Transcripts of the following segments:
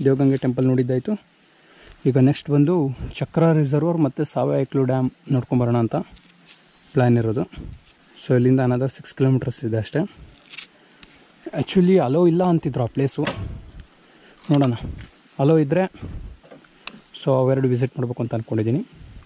Devagange temple ನೋಡಿದ್ದಾಯಿತು ಈಗ next ಬಂದು ಚಕ್ರ ರಿಸರ್ವರ್ ಮತ್ತು ಸಾವಯಕಲು ಡ್ಯಾಮ್ ನೋಡ್ಕೊಂಬರೋಣ ಅಂತ ಪ್ಲ್ಯಾನ್ ಇರೋದು ಸೊ ಇಲ್ಲಿಂದ ಅನದರ್ ಸಿಕ್ಸ್ ಕಿಲೋಮೀಟರ್ಸ್ ಇದೆ ಅಷ್ಟೇ ಆ್ಯಕ್ಚುಲಿ ಅಲೋ ಇಲ್ಲ ಅಂತಿದ್ರು ಆ ಪ್ಲೇಸು ನೋಡೋಣ ಅಲೋ ಇದ್ದರೆ ಸೊ ಅವೆರಡು ವಿಸಿಟ್ ಮಾಡಬೇಕು ಅಂತ ಅಂದ್ಕೊಂಡಿದ್ದೀನಿ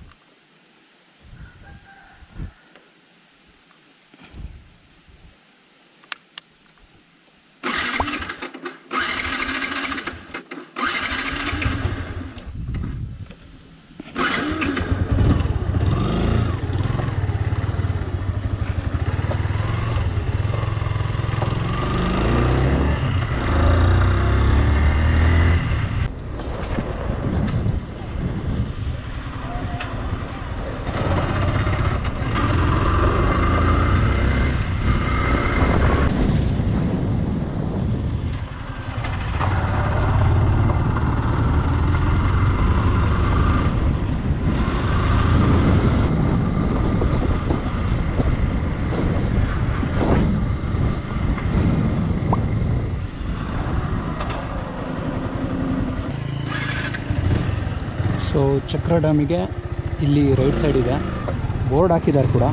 ಸೊ ಚಕ್ರ ಡ್ಯಾಮಿಗೆ ಇಲ್ಲಿ ರೈಟ್ ಸೈಡ್ ಇದೆ ಬೋರ್ಡ್ ಹಾಕಿದ್ದಾರೆ ಕೂಡ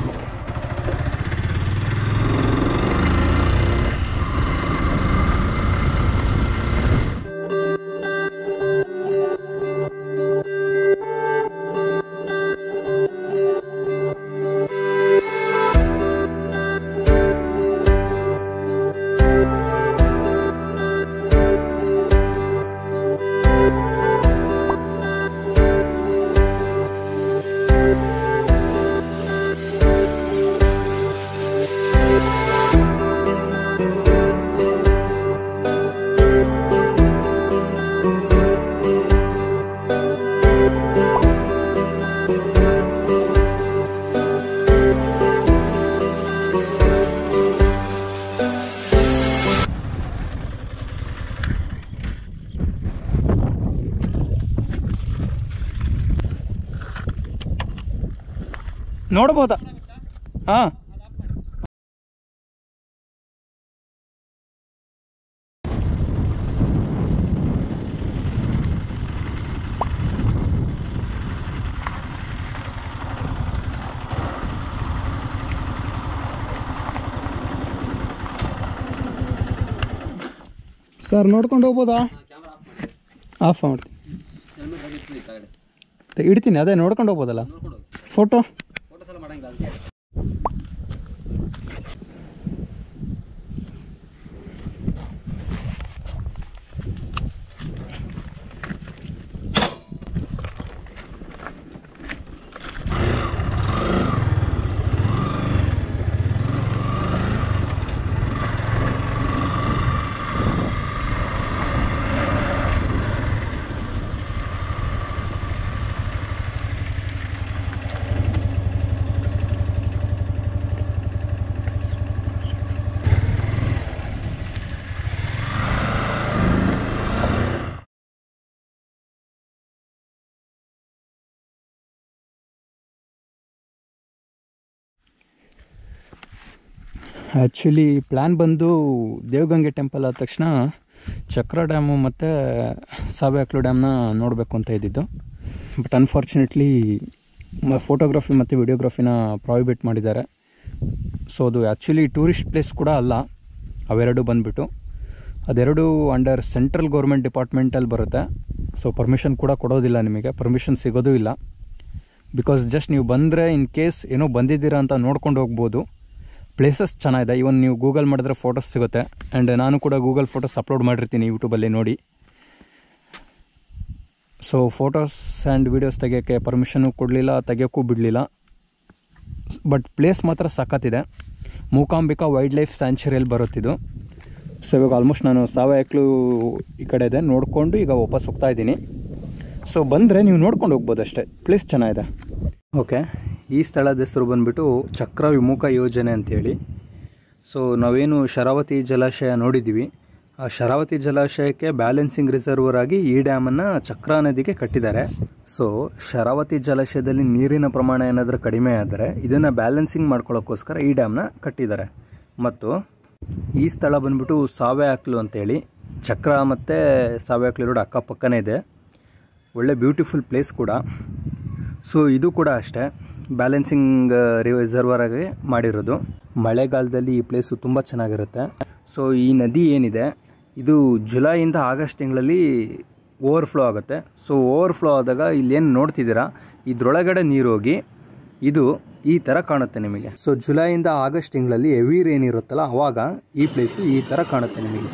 ನೋಡ್ಬೋದಾ ಹಾಂ ಸರ್ ನೋಡ್ಕೊಂಡು ಹೋಗ್ಬೋದಾ ಆಫ್ ಮಾಡ್ತೀನಿ ತೆ- ಇಡ್ತೀನಿ ಅದೇ ನೋಡ್ಕೊಂಡು ಹೋಗ್ಬೋದಲ್ಲ ಫೋಟೋ ಆ್ಯಕ್ಚುಲಿ ಪ್ಲ್ಯಾನ್ ಬಂದು ದೇವಗಂಗೆ ಟೆಂಪಲ್ ಆದ ತಕ್ಷಣ ಚಕ್ರ ಡ್ಯಾಮು ಮತ್ತು ಸಾವ್ಯಾಕ್ಲು ಡ್ಯಾಮ್ನ ನೋಡಬೇಕು ಅಂತ ಇದ್ದಿದ್ದು ಬಟ್ ಅನ್ಫಾರ್ಚುನೇಟ್ಲಿ ಫೋಟೋಗ್ರಫಿ ಮತ್ತು ವಿಡಿಯೋಗ್ರಫಿನ ಪ್ರಾಹಿಬಿಟ್ ಮಾಡಿದ್ದಾರೆ ಸೊ ಅದು ಆ್ಯಕ್ಚುಲಿ ಟೂರಿಸ್ಟ್ ಪ್ಲೇಸ್ ಕೂಡ ಅಲ್ಲ ಅವೆರಡು ಬಂದುಬಿಟ್ಟು ಅದೆರಡು ಅಂಡರ್ ಸೆಂಟ್ರಲ್ ಗೌರ್ಮೆಂಟ್ ಡಿಪಾರ್ಟ್ಮೆಂಟಲ್ಲಿ ಬರುತ್ತೆ ಸೊ ಪರ್ಮಿಷನ್ ಕೂಡ ಕೊಡೋದಿಲ್ಲ ನಿಮಗೆ ಪರ್ಮಿಷನ್ ಸಿಗೋದೂ ಇಲ್ಲ ಬಿಕಾಸ್ ಜಸ್ಟ್ ನೀವು ಬಂದರೆ ಇನ್ ಕೇಸ್ ಏನೋ ಬಂದಿದ್ದೀರಾ ಅಂತ ನೋಡ್ಕೊಂಡು ಹೋಗ್ಬೋದು ಪ್ಲೇಸಸ್ ಚೆನ್ನಾಗಿದೆ ಇವನ್ ನೀವು ಗೂಗಲ್ ಮಾಡಿದ್ರೆ ಫೋಟೋಸ್ ಸಿಗುತ್ತೆ ಆ್ಯಂಡ್ ನಾನು ಕೂಡ ಗೂಗಲ್ ಫೋಟೋಸ್ ಅಪ್ಲೋಡ್ ಮಾಡಿರ್ತೀನಿ ಯೂಟ್ಯೂಬಲ್ಲಿ ನೋಡಿ ಸೊ ಫೋಟೋಸ್ ಆ್ಯಂಡ್ ವೀಡಿಯೋಸ್ ತೆಗಿಯೋಕ್ಕೆ ಪರ್ಮಿಷನ್ನು ಕೊಡಲಿಲ್ಲ ತೆಗಿಯೋಕ್ಕೂ ಬಿಡಲಿಲ್ಲ ಬಟ್ ಪ್ಲೇಸ್ ಮಾತ್ರ ಸಖತ್ತಿದೆ ಮೂಕಾಂಬಿಕಾ ವೈಲ್ಡ್ ಲೈಫ್ ಸ್ಯಾಂಚುರಿಯಲ್ಲಿ ಬರುತ್ತಿದ್ದು ಸೊ ಇವಾಗ ಆಲ್ಮೋಸ್ಟ್ ನಾನು ಸಾವಯಕ್ಲು ಈ ಕಡೆ ಇದೆ ನೋಡಿಕೊಂಡು ಈಗ ವಾಪಸ್ ಹೋಗ್ತಾ ಇದ್ದೀನಿ ಸೊ ಬಂದರೆ ನೀವು ನೋಡ್ಕೊಂಡು ಹೋಗ್ಬೋದು ಅಷ್ಟೇ ಪ್ಲೇಸ್ ಚೆನ್ನಾಗಿದೆ ಓಕೆ ಈ ಸ್ಥಳದ ಹೆಸರು ಬಂದುಬಿಟ್ಟು ಚಕ್ರ ವಿಮುಖ ಯೋಜನೆ ಅಂತೇಳಿ ಸೊ ನಾವೇನು ಶರಾವತಿ ಜಲಾಶಯ ನೋಡಿದ್ದೀವಿ ಆ ಶರಾವತಿ ಜಲಾಶಯಕ್ಕೆ ಬ್ಯಾಲೆನ್ಸಿಂಗ್ ರಿಸರ್ವರ್ ಆಗಿ ಈ ಡ್ಯಾಮನ್ನು ಚಕ್ರ ನದಿಗೆ ಕಟ್ಟಿದ್ದಾರೆ ಸೊ ಶರಾವತಿ ಜಲಾಶಯದಲ್ಲಿ ನೀರಿನ ಪ್ರಮಾಣ ಏನಾದರೂ ಕಡಿಮೆ ಆದರೆ ಇದನ್ನು ಬ್ಯಾಲೆನ್ಸಿಂಗ್ ಮಾಡ್ಕೊಳ್ಳೋಕ್ಕೋಸ್ಕರ ಈ ಡ್ಯಾಮ್ನ ಕಟ್ಟಿದ್ದಾರೆ ಮತ್ತು ಈ ಸ್ಥಳ ಬಂದ್ಬಿಟ್ಟು ಸಾವೆ ಹಾಕ್ಲು ಅಂತೇಳಿ ಚಕ್ರ ಮತ್ತು ಸಾವಯವ ರೋಡ್ ಅಕ್ಕಪಕ್ಕನೇ ಇದೆ ಒಳ್ಳೆ ಬ್ಯೂಟಿಫುಲ್ ಪ್ಲೇಸ್ ಕೂಡ ಸೊ ಇದು ಕೂಡ ಅಷ್ಟೇ ಬ್ಯಾಲೆನ್ಸಿಂಗ್ ರಿಸರ್ವರ್ ಆಗಿ ಮಾಡಿರೋದು ಮಳೆಗಾಲದಲ್ಲಿ ಈ ಪ್ಲೇಸು ತುಂಬ ಚೆನ್ನಾಗಿರುತ್ತೆ ಸೊ ಈ ನದಿ ಏನಿದೆ ಇದು ಜುಲೈಯಿಂದ ಆಗಸ್ಟ್ ತಿಂಗಳಲ್ಲಿ ಓವರ್ಫ್ಲೋ ಆಗುತ್ತೆ ಸೊ ಓವರ್ಫ್ಲೋ ಆದಾಗ ಇಲ್ಲೇನು ನೋಡ್ತಿದ್ದೀರಾ ಇದ್ರೊಳಗಡೆ ನೀರು ಹೋಗಿ ಇದು ಈ ಥರ ಕಾಣುತ್ತೆ ನಿಮಗೆ ಸೊ ಜುಲೈಯಿಂದ ಆಗಸ್ಟ್ ತಿಂಗಳಲ್ಲಿ ಹೆವಿ ರೇನ್ ಇರುತ್ತಲ್ಲ ಅವಾಗ ಈ ಪ್ಲೇಸು ಈ ಥರ ಕಾಣುತ್ತೆ ನಿಮಗೆ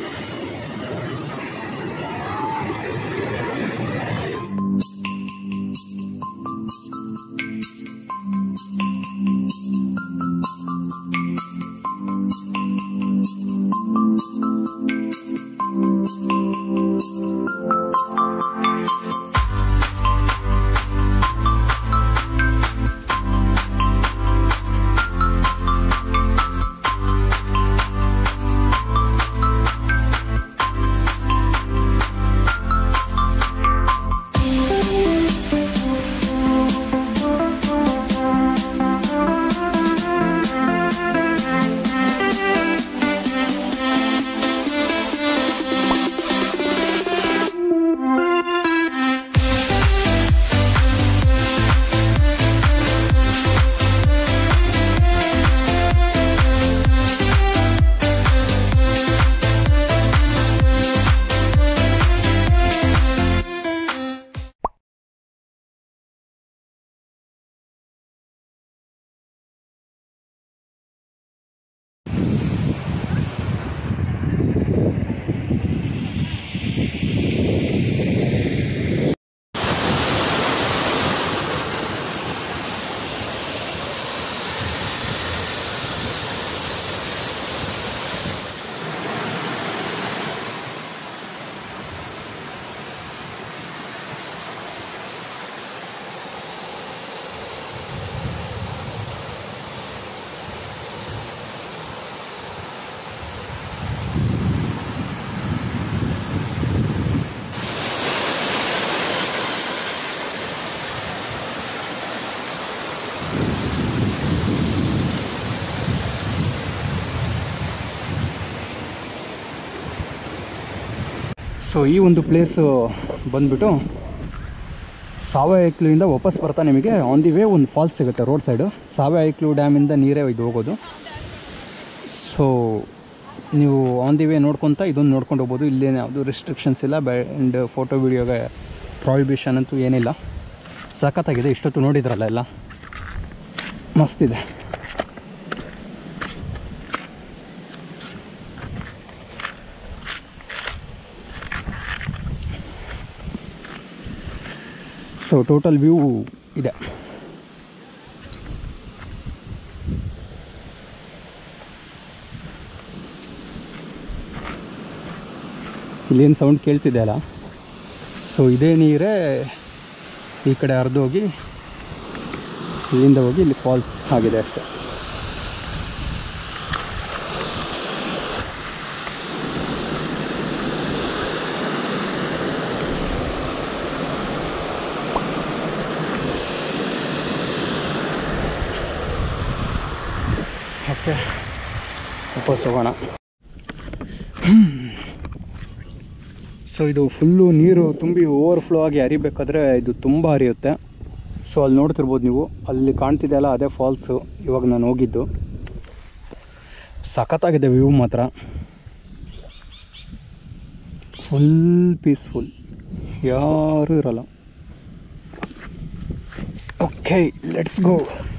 ಸೊ ಈ ಒಂದು ಪ್ಲೇಸು ಬಂದ್ಬಿಟ್ಟು ಸಾವಯವ ವಾಪಸ್ ಬರ್ತಾ ನಿಮಗೆ ಆನ್ ದಿ ವೇ ಒಂದು ಫಾಲ್ಸ್ ಸಿಗುತ್ತೆ ರೋಡ್ ಸೈಡು ಸಾವಯವ ಡ್ಯಾಮಿಂದ ನೀರೇ ಇದು ಹೋಗೋದು ಸೊ ನೀವು ಆನ್ ದಿ ವೇ ನೋಡ್ಕೊತ ಇದೊಂದು ನೋಡ್ಕೊಂಡು ಹೋಗ್ಬೋದು ಇಲ್ಲೇನು ಯಾವುದು ರೆಸ್ಟ್ರಿಕ್ಷನ್ಸ್ ಇಲ್ಲ ಆ್ಯಂಡ್ ಫೋಟೋ ವೀಡಿಯೋಗೆ ಪ್ರಾಹಿಬಿಷನ್ ಅಂತೂ ಏನಿಲ್ಲ ಸಖತ್ತಾಗಿದೆ ಇಷ್ಟೊತ್ತು ನೋಡಿದ್ರಲ್ಲ ಎಲ್ಲ ಮಸ್ತಿದೆ ಸೊ ಟೋಟಲ್ ವ್ಯೂ ಇದೆ ಇಲ್ಲೇನು ಸೌಂಡ್ ಕೇಳ್ತಿದೆ ಅಲ್ಲ ಸೊ ಇದೇ ನೀರೇ ಈ ಕಡೆ ಹರಿದು ಹೋಗಿ ಇಲ್ಲಿಂದ ಹೋಗಿ ಇಲ್ಲಿ ಫಾಲ್ಸ್ ಆಗಿದೆ ಅಷ್ಟೆ ಓಕೆ ವಾಪಸ್ ಹೋಗೋಣ ಸೊ ಇದು ಫುಲ್ಲು ನೀರು ತುಂಬಿ ಓವರ್ಫ್ಲೋ ಆಗಿ ಹರಿಬೇಕಾದ್ರೆ ಇದು ತುಂಬ ಹರಿಯುತ್ತೆ ಸೊ ಅಲ್ಲಿ ನೋಡ್ತಿರ್ಬೋದು ನೀವು ಅಲ್ಲಿ ಕಾಣ್ತಿದೆಯಲ್ಲ ಅದೇ ಫಾಲ್ಸು ಇವಾಗ ನಾನು ಹೋಗಿದ್ದು ಸಖತ್ತಾಗಿದೆ ವ್ಯೂ ಮಾತ್ರ ಫುಲ್ ಪೀಸ್ಫುಲ್ ಯಾರೂ ಇರಲ್ಲ ಓಕೆ ಲೆಟ್ಸ್ ಗೋ